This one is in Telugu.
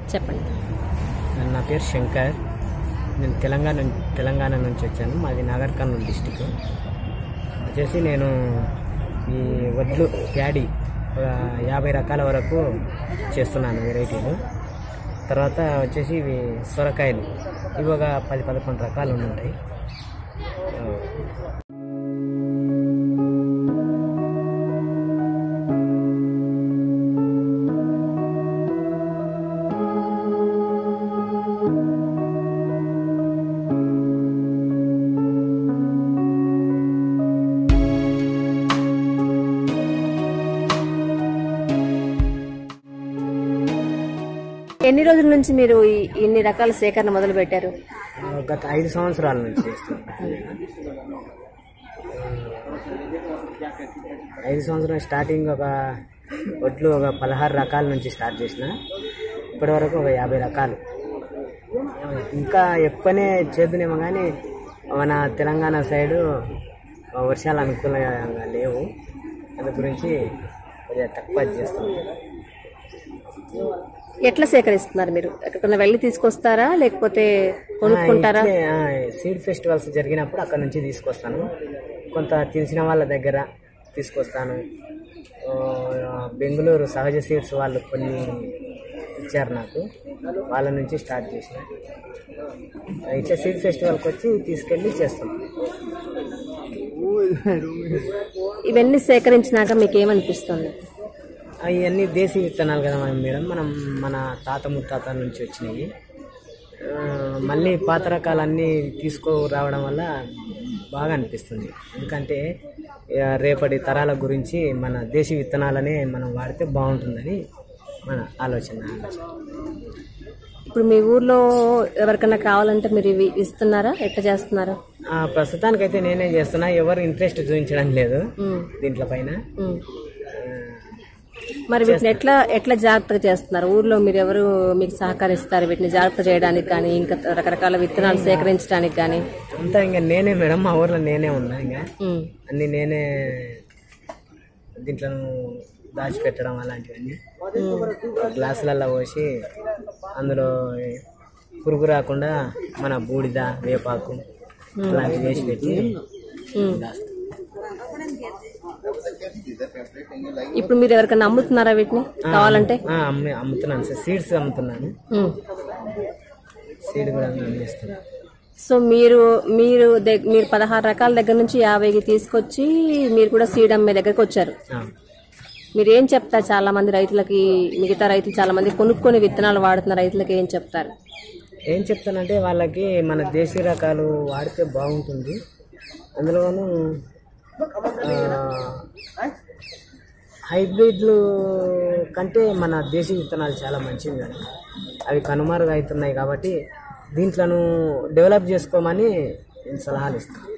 చెప్పండి నా పేరు శంకర్ నేను తెలంగాణ తెలంగాణ నుంచి వచ్చాను మాది నాగర్ కర్నూలు డిస్టిక్ వచ్చేసి నేను ఈ వడ్లు ప్యాడీ ఒక యాభై రకాల వరకు చేస్తున్నాను వెరైటీలు తర్వాత వచ్చేసి ఇవి సొరకాయలు ఇవి ఒక పది పదకొండు రకాలు ఉంటాయి ఎన్ని రోజుల నుంచి మీరు ఈ- ఇన్ని రకాల సేకరణ మొదలు పెట్టారు గత ఐదు సంవత్సరాల నుంచి చేస్తున్నాను ఐదు సంవత్సరం స్టార్టింగ్ ఒక వడ్లు ఒక పదహారు రకాల నుంచి స్టార్ట్ చేసిన ఇప్పటి వరకు ఒక యాభై రకాలు ఇంకా ఎక్కువనే చేద్దునేమో కానీ మన తెలంగాణ సైడు వర్షాలు అనుకూలంగా లేవు దాని గురించి కొద్దిగా తక్కువ చేస్తున్నాం ఎట్లా సేకరిస్తున్నారు మీరు ఎక్కడికైనా వెళ్ళి తీసుకొస్తారా లేకపోతే కొనుక్కుంటారా సీడ్ ఫెస్టివల్స్ జరిగినప్పుడు అక్కడ నుంచి తీసుకొస్తాను కొంత తెలిసిన వాళ్ళ దగ్గర తీసుకొస్తాను ఆ, బెంగళూరు సహజ సీడ్స్ వాళ్ళు కొన్ని ఇచ్చారు నాకు వాళ్ళ నుంచి స్టార్ట్ చేసిన ఇట్లా సీడ్ ఫెస్టివల్కి వచ్చి తీసుకెళ్ళి చేస్తాం ఇవన్నీ సేకరించినాక మీకు ఏమనిపిస్తుంది అవన్నీ దేశీ విత్తనాలు కదా మనం మేడం మనం మన తాత ముత్తాత నుంచి వచ్చినాయి ఆ, మళ్ళీ పాత రకాలన్నీ తీసుకురావడం వల్ల బాగా అనిపిస్తుంది ఎందుకంటే ఇక రేపటి తరాల గురించి మన దేశీ విత్తనాలనే మనం వాడితే బాగుంటుందని మన ఆలోచన ఆలోచన ఇప్పుడు మీ ఊర్లో ఎవరికైనా కావాలంటే మీరు ఇవి ఇస్తున్నారా ఎట్లా చేస్తున్నారు ఆ, ప్రస్తుతానికైతే నేనే చేస్తున్నా ఎవరు ఇంట్రెస్ట్ చూపించడం లేదు ఉమ్, దీంట్లో పైన ఉమ్. మరి వీటిని ఎట్లా ఎట్లా జాగ్రత్తగా చేస్తున్నారు ఊర్లో మీరు ఎవరు మీకు సహకరిస్తారు వీటిని జాగ్రత్త చేయడానికి కానీ ఇంకా రకరకాల విత్తనాలు సేకరించడానికి కానీ అంతా ఇంకా నేనే మేడం మా ఊర్లో నేనే ఉన్నా ఇంకా ఉమ్, అన్ని నేనే దీంట్లో దాచిపెట్టడం అలాంటివన్నీ గ్లాసులలో పోసి అందులో పురుగు రాకుండా మన బూడిద వేపాకు అలాంటివి వేసి పెట్టి దాస్తాం ఇప్పుడు మీరు ఎవరికైనా అమ్ముతున్నారా వీటిని కావాలంటే ఆ, అమ్మే అమ్ముతున్నాను సార్ సీడ్స్ అమ్ముతున్నాను ఉమ్. సీడ్ కూడా అమ్మేస్తున్నాను సో మీరు మీరు దగ్- మీరు పదహారు రకాల దగ్గర నుంచి యాభైకి తీసుకొచ్చి మీరు కూడా సీడ్ అమ్మే దగ్గరికి వచ్చారు ఆ. మీరు ఏం చెప్తారు చాలా మంది రైతులకి మిగతా రైతులు చాలా మంది కొనుక్కొని విత్తనాలు వాడుతున్న రైతులకి ఏం చెప్తారు ఏం చెప్తానంటే వాళ్ళకి మన దేశీ రకాలు వాడితే బాగుంటుంది అందులోనూ ఆ, హైబ్రిడ్లు కంటే మన దేశీ విత్తనాలు చాలా మంచివి కదా అవి కనుమరుగు అవుతున్నాయి కాబట్టి దీంట్లను డెవలప్ చేసుకోమని నేను సలహాలు ఇస్తాను